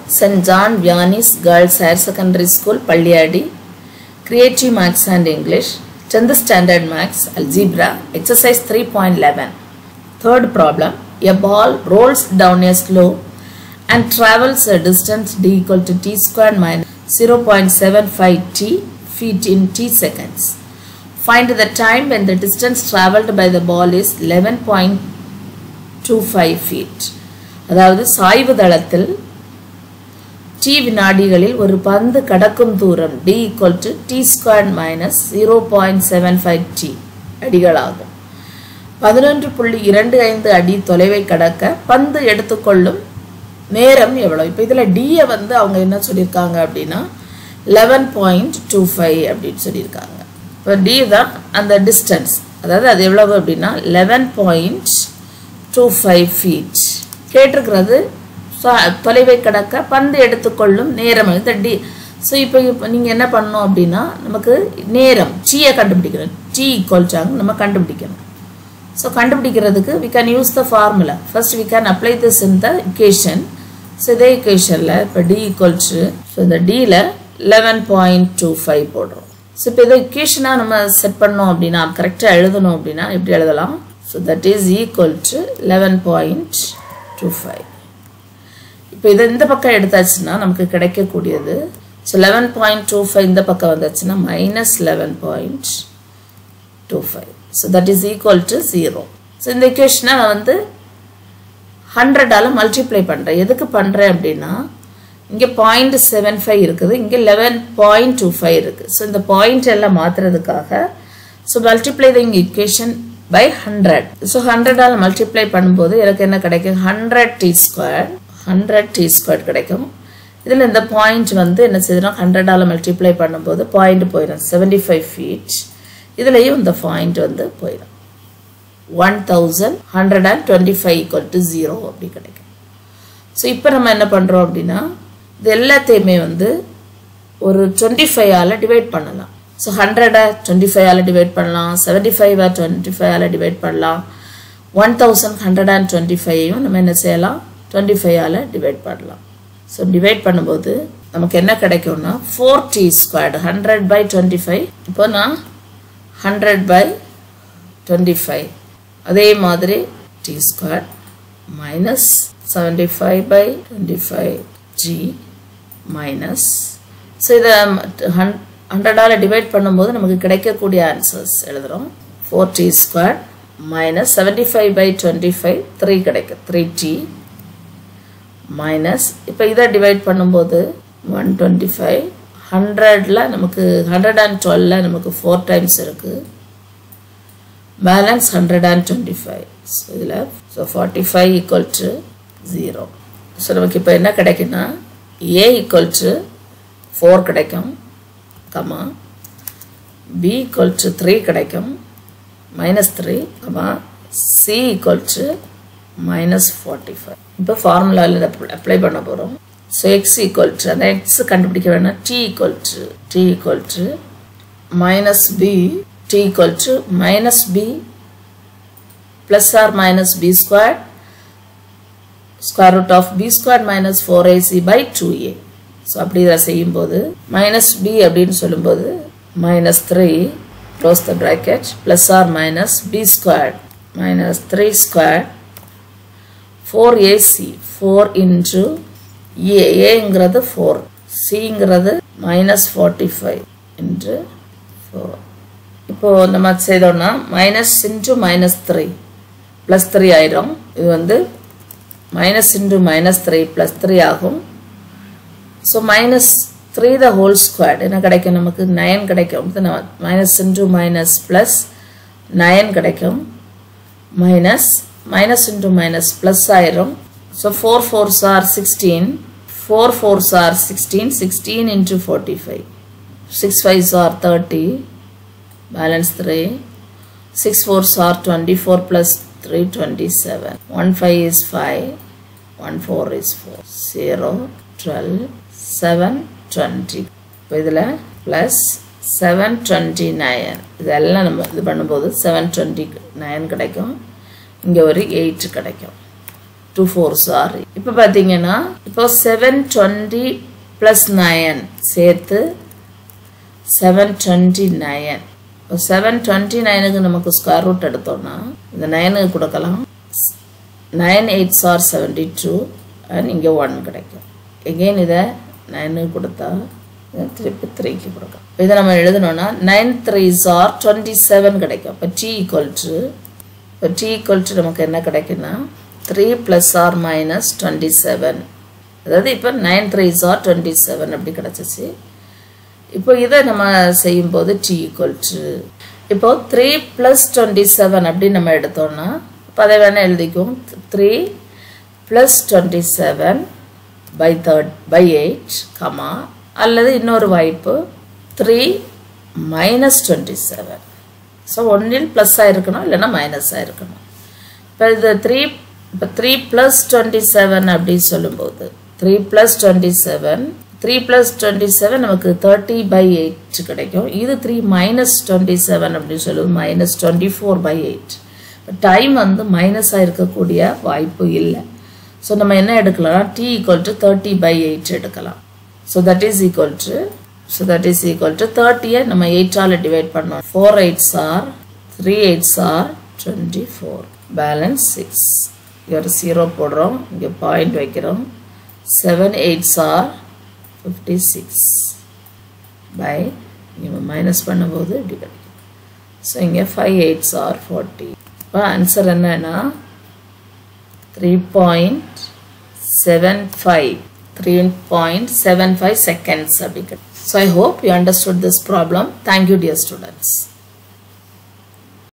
St. John Vianney's Girls Higher Secondary School, Palliadi, Creative Maths and English, 10th Standard Maths, Algebra, Exercise 3.11. Third problem, a ball rolls down a slope and travels a distance d equal to t squared minus 0.75 t feet in t seconds. Find the time when the distance traveled by the ball is 11.25 feet. அதாவது சாய்வு தளத்தில் D வினாடிகளில் ஒரு பந்து கடக்கும் தூரம் D equal to T square minus zero point seven five T அடிகளாகும் பதினொன்று புள்ளி இரண்டு ஐந்து அடி தொலைவை கடக்க பந்து எடுத்துக்கொள்ளும் நேரம் எவ்வளோ இப்போ இதில் டியை வந்து அவங்க என்ன சொல்லியிருக்காங்க அப்படின்னா லெவன் பாயிண்ட் டூ ஃபைவ் அப்படின்னு சொல்லியிருக்காங்க இப்போ டி தான் அந்த டிஸ்டன்ஸ் அதாவது அது எவ்வளவு அப்படின்னா eleven point two five feet கேட்டிருக்கிறது தொலைவை கடக்க பந்து எடுத்துக்கொள்ளும் நேரம் இந்த டி ஸோ இப்போ இப்போ நீங்கள் என்ன பண்ணணும் அப்படின்னா நமக்கு நேரம் டீயை கண்டுபிடிக்கணும் டி ஈக்குவல் சாங் நம்ம கண்டுபிடிக்கணும் ஸோ கண்டுபிடிக்கிறதுக்கு we can use the formula first we can apply this in the equation so இதே இக்குவேஷனில் இப்போ டி ஈக்குவல் டு ஸோ இந்த டியில் லெவன் பாயிண்ட் டூ ஃபைவ் போடுறோம் ஸோ இப்போ இதை இக்குவேஷனாக நம்ம செட் பண்ணோம் அப்படின்னா கரெக்டாக எழுதணும் அப்படின்னா எப்படி எழுதலாம் so that is equal to eleven point two five இப்போ இதை இந்த பக்கம் எடுத்தாச்சுன்னா நமக்கு கிடைக்கக்கூடியது so eleven point two five இந்த பக்கம் வந்தாச்சுன்னா minus eleven point two five so that is equal to zero so இந்த இக்குவேஷனை நான் வந்து ஹண்ட்ரடால் மல்டிப்ளை பண்ணுறேன் எதுக்கு பண்ணுறேன் அப்படின்னா இங்கே பாயிண்ட் செவன் ஃபைவ் இருக்குது இங்கே லெவன் பாயிண்ட் டூ ஃபைவ் இருக்குது ஸோ இந்த பாயிண்ட் எல்லாம் மாற்றுறதுக்காக ஸோ மல்டிப்ளை த இங்கே இக்குவேஷன் பை ஹண்ட்ரட் ஸோ ஹண்ட்ரடால் மல்டிப்ளை பண்ணும்போது எனக்கு என்ன கிடைக்கும் hundred T square hundred T square கிடைக்கும் இதில் இந்த பாயிண்ட் வந்து என்ன செய்யணும் ஹண்ட்ரடால் மல்டிப்ளை பண்ணும்போது பாயிண்ட் போயிடும் செவன்டி ஃபைவ் ஃபீட் இதுலேயும் இந்த பாயிண்ட் வந்து போயிடும் one thousand hundred and twenty five equal to zero அப்படி கிடைக்கும் ஸோ இப்போ நம்ம என்ன பண்ணுறோம் அப்படின்னா இது எல்லாத்தையுமே வந்து ஒரு டுவெண்ட்டி ஃபைவால் டிவைட் பண்ணலாம் ஸோ ஹண்ட்ரடை டுவெண்ட்டி ஃபைவால் டிவைட் பண்ணலாம் செவன்ட்டி ஃபைவை டுவெண்ட்டி ஃபைவால் டிவைட் பண்ணலாம் one thousand hundred and twenty ஃபைவையும் நம்ம என்ன செய்யலாம் டுவெண்ட்டி ஃபைவால் டிவைட் பண்ணலாம் ஸோ டிவைட் பண்ணும்போது நமக்கு என்ன கிடைக்கும்னா four T squared hundred by twenty five இப்போ நான் ஹண்ட்ரட் பை டுவெண்ட்டி ஃபைவ் அதே மாதிரி T square minus seventy five by twenty five G minus so இதை ஹன் ஹண்ட்ரடால் டிவைட் பண்ணும்போது நமக்கு கிடைக்கக்கூடிய ஆன்சர்ஸ் எழுதுகிறோம் four T square minus seventy five by twenty five three கிடைக்கும் த்ரீ டி மைனஸ் இப்போ இதை டிவைட் பண்ணும்போது ஒன் டுவெண்ட்டி ஃபைவ் ஹண்ட்ரடில் நமக்கு ஹண்ட்ரட் அண்ட் டுவெல்ல நமக்கு ஃபோர் டைம்ஸ் இருக்குது balance hundred and twenty five so இதில் so forty five equal to zero so நமக்கு இப்போ என்ன கிடைக்குன்னா ஏ ஈக்குவல் டு ஃபோர் கிடைக்கும் comma B equal to three கிடைக்கும் minus three comma C equal to minus forty five இப்போ ஃபார்முலாவில் apply பண்ண போகிறோம் ஸோ எக்ஸ் ஈக்குவல் டு அந்த எக்ஸ் கண்டுபிடிக்க வேணாம் T equal to T equal to minus B T equal to minus B plus or minus B square square root of B square minus four AC by two A so அப்படி இதை செய்யும்போது minus B அப்படின்னு சொல்லும்போது minus three close the bracket plus or minus B square minus three square four AC four into A ஏங்கிறது four சிங்கிறது minus forty five into four இப்போது நம்ம செய்தோம்னா minus into minus three plus three ஆயிரும் இது வந்து minus into minus three plus three ஆகும் so minus three the whole square என்ன கிடைக்கும் நமக்கு நயன் கிடைக்கும் minus into minus plus nine கிடைக்கும் minus minus into minus plus ஆயிரும் so four fours are sixteen four fours are sixteen sixteen into forty five six fives are thirty balance 3 6 4s are 24 plus 3 27 1 5 is 5 1 4 is 4 0 12 7 20 இப்போ இதில் plus seven twenty nine இதெல்லாம் நம்ம இது பண்ணும்போது seven twenty nine கிடைக்கும் இங்கே ஒரு எயிட் கிடைக்கும் டூ ஃபோர் சார் இப்போ பார்த்தீங்கன்னா இப்போ செவன் டுவெண்ட்டி ப்ளஸ் நயன் சேர்த்து செவன் டுவெண்ட்டி நயன் இப்போ செவன் டுவெண்ட்டி நைனுக்கு நமக்கு ஸ்கொயர் ரூட் எடுத்தோம்னா இந்த நைனுக்கு கொடுக்கலாம் nine eight are seventy two and இங்கே ஒன் கிடைக்கும் எகெயின் இதை நைனுக்கு கொடுத்தா திருப்பி த்ரீக்கு கொடுக்கும் இதை நம்ம எழுதணும்னா nine three are twenty seven கிடைக்கும் இப்போ டி ஈக்குவல் டு இப்போ டி ஈக்குவல் டு நமக்கு என்ன கிடைக்குன்னா three plus or minus twenty seven அதாவது இப்போ nine three are twenty seven அப்படி கிடச்சிச்சு இப்போ இதை நம்ம செய்யும்போது டி ஈக்குவல் டு இப்போ த்ரீ ப்ளஸ் டுவெண்ட்டி செவன் அப்படின்னு நம்ம எடுத்தோம்னா இப்போ அதை வேணால் எழுதிக்கும் three plus twenty seven by third by eight comma அல்லது இன்னொரு வாய்ப்பு three minus twenty seven so ஒன்றில் ப்ளஸ்ஸாக இருக்கணும் இல்லைன்னா மைனஸாக இருக்கணும் இப்போ இது த்ரீ இப்போ த்ரீ ப்ளஸ் டுவெண்ட்டி செவன் அப்படின்னு சொல்லும்போது three plus twenty seven three plus twenty seven நமக்கு தேர்ட்டி பை எயிட் கிடைக்கும் இது த்ரீ மைனஸ் டுவெண்ட்டி செவன் அப்படின்னு சொல்லுவோம் minus twenty four by eight time வந்து மைனஸாக இருக்கக்கூடிய வாய்ப்பு இல்லை ஸோ நம்ம என்ன எடுக்கலாம் T equal to thirty by eight எடுக்கலாம் so that is equal to so that is equal to தேர்ட்டியை நம்ம எயிட்டால் டிவைட் பண்ணோம் four eights are three eights are twenty four balance six ஒரு ஜீரோ போடுறோம் இங்கே பாயிண்ட் வைக்கிறோம் seven eights are fifty six by இங்கே மைனஸ் பண்ணும்போது இப்படி கிடைக்கும் ஸோ இங்கே ஃபைவ் எயிட்ஸ் ஆர் ஃபார்ட்டி இப்போ ஆன்சர் என்னன்னா three point seven five three point seven five seconds அப்படி so I hope you understood this problem thank you dear students